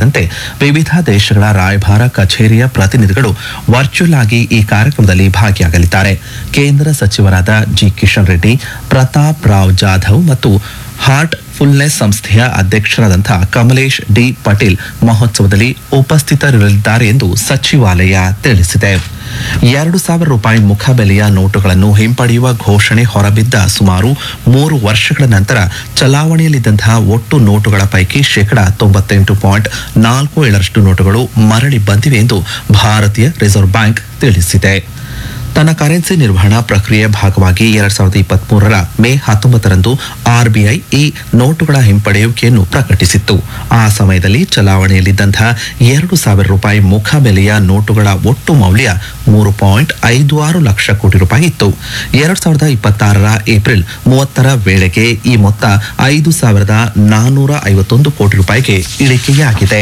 ಸೇರಿದಂತೆ ವಿವಿಧ ದೇಶಗಳ ರಾಯಭಾರ ಕಚೇರಿಯ ಪ್ರತಿನಿಧಿಗಳು ವರ್ಚುವಲ್ ಆಗಿ ಈ ಕಾರ್ಯಕ್ರಮದಲ್ಲಿ ಭಾಗಿಯಾಗಲಿದ್ದಾರೆ ಕೇಂದ್ರ ಸಚಿವರಾದ ಜಿ ಕಿಶನ್ ರೆಡ್ಡಿ ಪ್ರತಾಪ್ ರಾವ್ ಜಾಧವ್ ಮತ್ತು ಹಾರ್ಟ್ ಫುಲ್ನೆಸ್ ಸಂಸ್ಥೆಯ ಅಧ್ಯಕ್ಷರಾದಂತಹ ಕಮಲೇಶ್ ಡಿ ಪಟೇಲ್ ಮಹೋತ್ಸವದಲ್ಲಿ ಉಪಸ್ಥಿತರಿರಲಿದ್ದಾರೆ ಎಂದು ಸಚಿವಾಲಯ ತಿಳಿಸಿದೆ ಎರಡು ಸಾವಿರ ರೂಪಾಯಿ ಮುಖಬೆಲೆಯ ನೋಟುಗಳನ್ನು ಹಿಂಪಡೆಯುವ ಘೋಷಣೆ ಹೊರಬಿದ್ದ ಸುಮಾರು ಮೂರು ವರ್ಷಗಳ ನಂತರ ಚಲಾವಣೆಯಲ್ಲಿದ್ದಂತಹ ಒಟ್ಟು ನೋಟುಗಳ ಪೈಕಿ ಶೇಕಡ ತೊಂಬತ್ತೆಂಟು ಪಾಯಿಂಟ್ ನಾಲ್ಕು ಏಳರಷ್ಟು ನೋಟುಗಳು ಮರಳಿ ಬಂದಿವೆ ಎಂದು ಭಾರತೀಯ ರಿಸರ್ವ್ ಬ್ಯಾಂಕ್ ತಿಳಿಸಿದೆ ತನ್ನ ಕರೆನ್ಸಿ ನಿರ್ವಹಣಾ ಪ್ರಕ್ರಿಯೆ ಭಾಗವಾಗಿ ಎರಡ್ ಸಾವಿರದ ಇಪ್ಪತ್ತ್ ಮೂರರ ಮೇ ಹತ್ತೊಂಬತ್ತರಂದು ಆರ್ಬಿಐ ಈ ನೋಟುಗಳ ಹಿಂಪಡೆಯುವಿಕೆಯನ್ನು ಪ್ರಕಟಿಸಿತ್ತು ಆ ಸಮಯದಲ್ಲಿ ಚಲಾವಣೆಯಲ್ಲಿದ್ದಂತಹ ಎರಡು ಸಾವಿರ ರೂಪಾಯಿ ಮುಖಬೆಲೆಯ ನೋಟುಗಳ ಒಟ್ಟು ಮೌಲ್ಯ ಮೂರು ಪಾಯಿಂಟ್ ಐದು ಆರು ಲಕ್ಷ ಕೋಟಿ ರೂಪಾಯಿ ಇತ್ತು ಎರಡ್ ಸಾವಿರದ ಇಪ್ಪತ್ತಾರರ ಏಪ್ರಿಲ್ ಮೂವತ್ತರ ವೇಳೆಗೆ ಈ ಮೊತ್ತ ಐದು ಸಾವಿರದ ನಾನ್ನೂರ ಐವತ್ತೊಂದು ಕೋಟಿ ರೂಪಾಯಿಗೆ ಇಳಿಕೆಯಾಗಿದೆ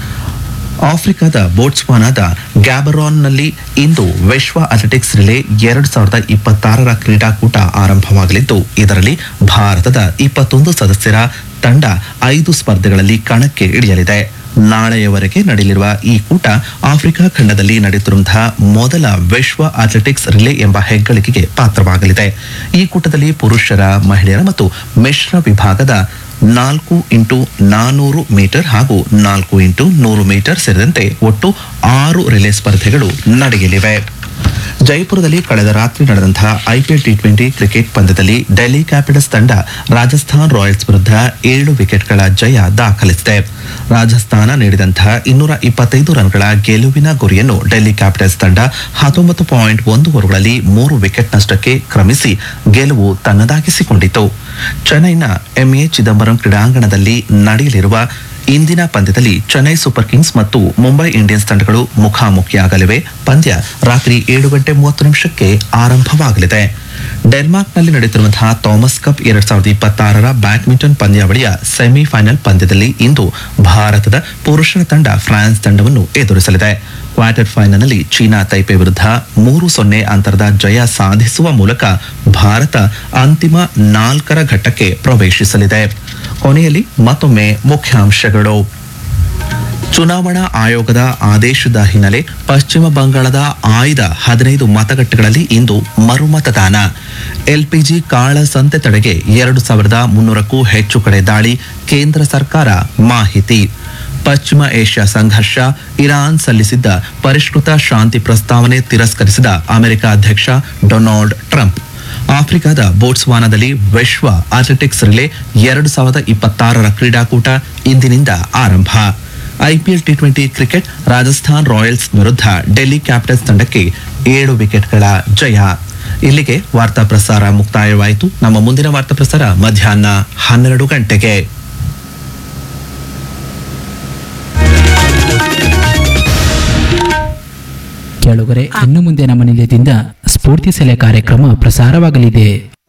ಆಫ್ರಿಕಾದ ಬೋಟ್ಸ್ವಾನಾದ ಗ್ಯಾಬರಾನ್ನಲ್ಲಿ ಇಂದು ವಿಶ್ವ ಅಥ್ಲೆಟಿಕ್ಸ್ ರಿಲೇ ಎರಡು ಸಾವಿರದ ಇಪ್ಪತ್ತಾರರ ಕ್ರೀಡಾಕೂಟ ಆರಂಭವಾಗಲಿದ್ದು ಇದರಲ್ಲಿ ಭಾರತದ ಇಪ್ಪತ್ತೊಂದು ಸದಸ್ಯರ ತಂಡ ಐದು ಸ್ಪರ್ಧೆಗಳಲ್ಲಿ ಕಣಕ್ಕೆ ಇಳಿಯಲಿದೆ ನಾಳೆಯವರೆಗೆ ನಡೆಯಲಿರುವ ಈ ಕೂಟ ಆಫ್ರಿಕಾ ಖಂಡದಲ್ಲಿ ನಡೆಯುತ್ತಿರುವಂತಹ ಮೊದಲ ವಿಶ್ವ ಅಥ್ಲೆಟಿಕ್ಸ್ ರಿಲೇ ಎಂಬ ಹೆಗ್ಗಳಿಕೆಗೆ ಪಾತ್ರವಾಗಲಿದೆ ಈ ಕೂಟದಲ್ಲಿ ಪುರುಷರ ಮಹಿಳೆಯರ ಮತ್ತು ಮಿಶ್ರ ವಿಭಾಗದ ನಾಲ್ಕು ಇಂಟು ನಾನೂರು ಮೀಟರ್ ಹಾಗೂ ನಾಲ್ಕು ಇಂಟು ನೂರು ಮೀಟರ್ ಸೇರಿದಂತೆ ಒಟ್ಟು ಆರು ರಿಲೇ ಸ್ಪರ್ಧೆಗಳು ನಡೆಯಲಿವೆ ಜೈಪುರದಲ್ಲಿ ಕಳೆದ ರಾತ್ರಿ ನಡೆದಂತಹ ಐಪಿಎಲ್ ಟಿ ಟ್ವೆಂಟಿ ಕ್ರಿಕೆಟ್ ಪಂದ್ಯದಲ್ಲಿ ಡೆಲ್ಲಿ ಕ್ಯಾಪಿಟಲ್ಸ್ ತಂಡ ರಾಜಸ್ಥಾನ್ ರಾಯಲ್ಸ್ ವಿರುದ್ಧ ಏಳು ವಿಕೆಟ್ಗಳ ಜಯ ದಾಖಲಿಸಿದೆ ರಾಜಸ್ಥಾನ ನೀಡಿದಂತಹ ಇನ್ನೂರ ಇಪ್ಪತ್ತೈದು ರನ್ಗಳ ಗೆಲುವಿನ ಗುರಿಯನ್ನು ಡೆಲ್ಲಿ ಕ್ಯಾಪಿಟಲ್ಸ್ ತಂಡ ಹತ್ತೊಂಬತ್ತು ಪಾಯಿಂಟ್ ಒಂದು ಓವರ್ಗಳಲ್ಲಿ ಮೂರು ವಿಕೆಟ್ ನಷ್ಟಕ್ಕೆ ಕ್ರಮಿಸಿ ಗೆಲುವು ತನ್ನದಾಗಿಸಿಕೊಂಡಿತು ಚೆನ್ನೈನ ಎಂಎ ಚಿದಂಬರಂ ಕ್ರೀಡಾಂಗಣದಲ್ಲಿ ನಡೆಯಲಿರುವ ಇಂದಿನ ಪಂದ್ಯದಲ್ಲಿ ಚೆನ್ನೈ ಸೂಪರ್ ಕಿಂಗ್ಸ್ ಮತ್ತು ಮುಂಬೈ ಇಂಡಿಯನ್ಸ್ ತಂಡಗಳು ಮುಖಾಮುಖಿಯಾಗಲಿವೆ ಪಂದ್ಯ ರಾತ್ರಿ ಏಳು ಗಂಟೆ ಮೂವತ್ತು ನಿಮಿಷಕ್ಕೆ ಆರಂಭವಾಗಲಿದೆ ಡೆನ್ಮಾರ್ಕ್ನಲ್ಲಿ ನಡೆಯುತ್ತಿರುವಂತಹ ಥಾಮಸ್ ಕಪ್ ಎರಡ್ ಸಾವಿರದ ಇಪ್ಪತ್ತಾರರ ಬ್ಯಾಡ್ಮಿಂಟನ್ ಪಂದ್ಯಾವಳಿಯ ಸೆಮಿಫೈನಲ್ ಪಂದ್ಯದಲ್ಲಿ ಇಂದು ಭಾರತದ ಪುರುಷರ ತಂಡ ಫ್ರಾನ್ಸ್ ತಂಡವನ್ನು ಎದುರಿಸಲಿದೆ ಕ್ವಾರ್ಟರ್ ಫೈನಲ್ನಲ್ಲಿ ಚೀನಾ ತೈಪೆ ವಿರುದ್ಧ ಮೂರು ಸೊನ್ನೆ ಅಂತರದ ಜಯ ಸಾಧಿಸುವ ಮೂಲಕ ಭಾರತ ಅಂತಿಮ ನಾಲ್ಕರ ಘಟ್ಟಕ್ಕೆ ಪ್ರವೇಶಿಸಲಿದೆ ಕೊನೆಯಲ್ಲಿ ಮತ್ತೊಮ್ಮೆ ಮುಖ್ಯಾಂಶಗಳು ಚುನಾವಣಾ ಆಯೋಗದ ಆದೇಶದ ಹಿನ್ನೆಲೆ ಪಶ್ಚಿಮ ಬಂಗಾಳದ ಆಯ್ದ ಹದಿನೈದು ಮತಗಟ್ಟೆಗಳಲ್ಲಿ ಇಂದು ಮರುಮತದಾನ ಎಲ್ಪಿಜಿ ಕಾಳಸಂತೆ ತಡೆಗೆ ಎರಡು ಸಾವಿರದ ಮುನ್ನೂರಕ್ಕೂ ಹೆಚ್ಚು ಕಡೆ ದಾಳಿ ಕೇಂದ್ರ ಸರ್ಕಾರ ಮಾಹಿತಿ ಪಶ್ಚಿಮ ಏಷ್ಯಾ ಸಂಘರ್ಷ ಇರಾನ್ ಸಲ್ಲಿಸಿದ್ದ ಪರಿಷ್ಕೃತ ಶಾಂತಿ ಪ್ರಸ್ತಾವನೆ ತಿರಸ್ಕರಿಸಿದ ಅಮೆರಿಕ ಅಧ್ಯಕ್ಷ ಡೊನಾಲ್ಡ್ ಟ್ರಂಪ್ ಆಫ್ರಿಕಾದ ಬೋಟ್ಸ್ವಾನಾದಲ್ಲಿ ವಿಶ್ವ ಅಥ್ಲೆಟಿಕ್ಸ್ ರಿಲೇ ಎರಡು ಸಾವಿರದ ಇಪ್ಪತ್ತಾರರ ಕ್ರೀಡಾಕೂಟ ಇಂದಿನಿಂದ ಆರಂಭ IPL T twenty cricket Rajasthan Royals ವಿರುದ್ಧ ಡೆಲ್ಲಿ ಕ್ಯಾಪಿಟಲ್ಸ್ ತಂಡಕ್ಕೆ ಏಳು ವಿಕೆಟ್ಗಳ ಜಯ ಇಲ್ಲಿಗೆ ವಾರ್ತಾ ಪ್ರಸಾರ ಮುಕ್ತಾಯವಾಯಿತು ನಮ್ಮ ಮುಂದಿನ ವಾರ್ತಾ ಪ್ರಸಾರ ಮಧ್ಯಾಹ್ನ ಹನ್ನೆರಡು ಗಂಟೆಗೆ ಕೇಳುಗರೆ ಇನ್ನು ಮುಂದೆ ನಮ್ಮ ನಿಲಯದಿಂದ ಸ್ಫೂರ್ತಿ ಸೆಲೆ ಕಾರ್ಯಕ್ರಮ ಪ್ರಸಾರವಾಗಲಿದೆ